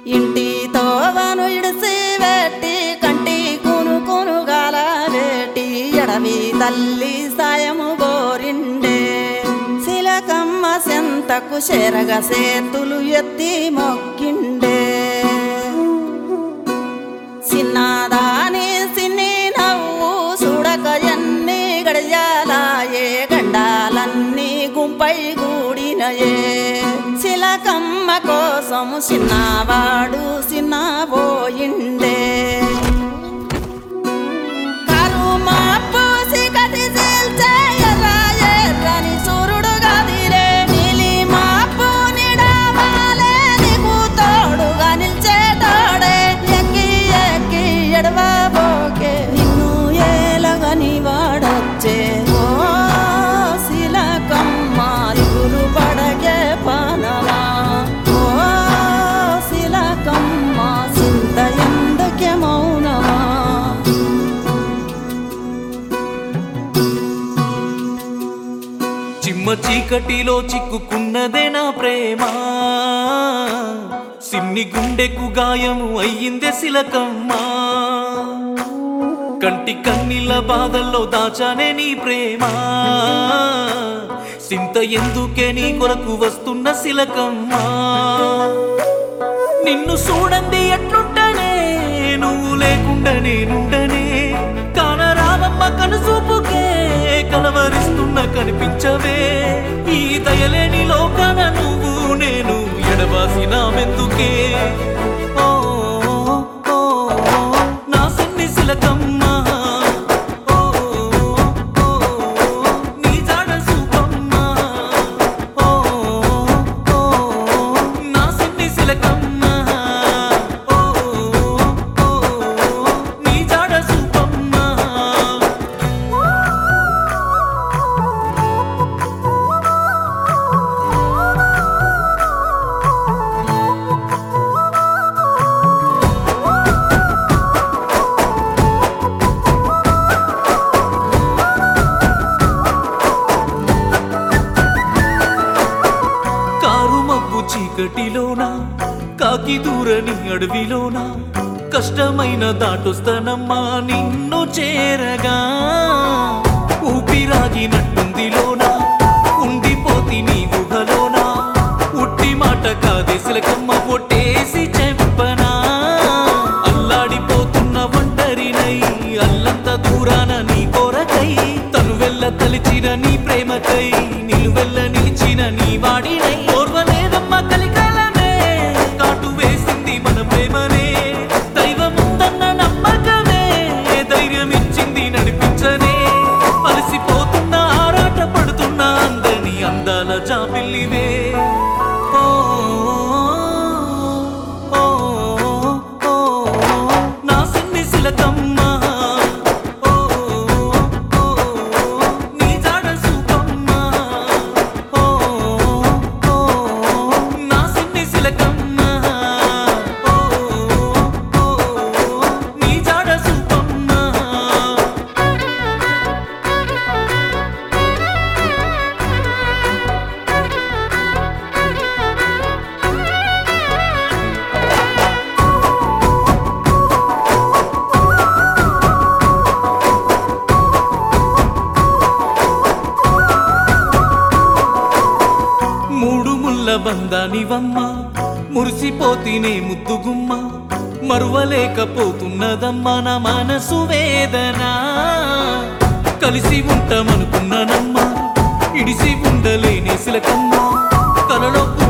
ఇంటి తోవను ఇడిసి వెట్టి కంటి కును కునుగాల వేటి ఎడవి తల్లి సాయము గోరిండే శిలకమ్మ సెంతకు చెరగ సేతులు ఎత్తి మొక్కిండే చిన్నదాని సిన్ని నవ్వు చూడక ఎన్ని గడియాలాయే గండాలన్నీ గుంపై గూడినయే చిలకమ్మ కోసం చిన్నవాడు చిన్నబోయిండే కరుమా పూసి కది చీల్చే ఎర్ర ఎర్రని సూర్యుడు గదిలే నీలి మాపు నిడవాలే నీకు తోడుగా నిల్చే తోడే ఎక్కి ఎక్కి ఎడవబోకే నిన్ను ఏలగని వాడొచ్చే ఓ శిలకమ్మ ఇగురు పడగే పానమా ఓ శిలకమ్మ చింత ఎందుకే మౌనమా చిమ్మ చీకటిలో చిక్కుకున్నదే నా ప్రేమ సిన్ని గుండెకు గాయము అయ్యిందే శిలకమ్మ కంటి కన్నీళ్ళ బాధల్లో దాచానే నీ ప్రేమ సింత ఎందుకే నీ కొరకు వస్తున్న శిలకమ్మ నిన్ను చూడండి ఎట్లుంటనే నువ్వు లేకుండా నేనుండనే కానరావమ్మ కనుసూపుకే కలవరిస్తున్న కనిపించవే ఈ దయలేని లోకాన నువ్వు నేను ఎడబాసిన మెందుకే ఓ ఓ, నా సిన్ని శిలకమ్మ ఓ, ఓ, నీ జాడ సూపమ్మ ఓ, ఓ, నా సిన్ని శిలకమ్మ ఓ, ఓ, నీ జాడ సూపమ్మ కారు మబ్బు చీకటిలోన కాకి దూరని అడవిలోన కష్టమైన దాటొస్తానమ్మా నిన్ను చేరగా ఊపిరాగినట్టుందిలోన ఉండిపోతి నీ గుహలోన ఉట్టి మాట కాదే సిలకమ్మ ఒట్టేసి చెప్పనా అల్లాడిపోతున్న ఒంటరినై అల్లంత దూరాన నీ కొరకై తను వెళ్ళ తలిచిన నీ ప్రేమకై నిలువెల్ల నిలిచిన నీ వాడినై ఓర్వలేదమ్మ కలికాలనే కాటు వేసింది మన ప్రేమనే దైవముందన్న నమ్మకమే ధైర్యం ఇచ్చింది నడిపించనే అలసిపోతున్న ఆరాట పడుతున్న అందని అందాల జాబిల్లివే ఓ ఓ ఓ నా సిన్ని శిలకమ్మ ఓ ఓ నీ జాడ సూపమ్మ ఓ ఓ నా సిన్ని శిలకమ్మ ఓ ఓ నీ జాడ సూపమ్మ మూడు ముళ్ళ బంధానివమ్మ మురిసిపోతేనే ముద్దుగుమ్మ మరువలేకపోతున్నదమ్మా నా మనసు వేదన కలిసి ఉంటామనుకున్నానమ్మా ఇడిసి ఉండలేని సిలకమ్మ కలలో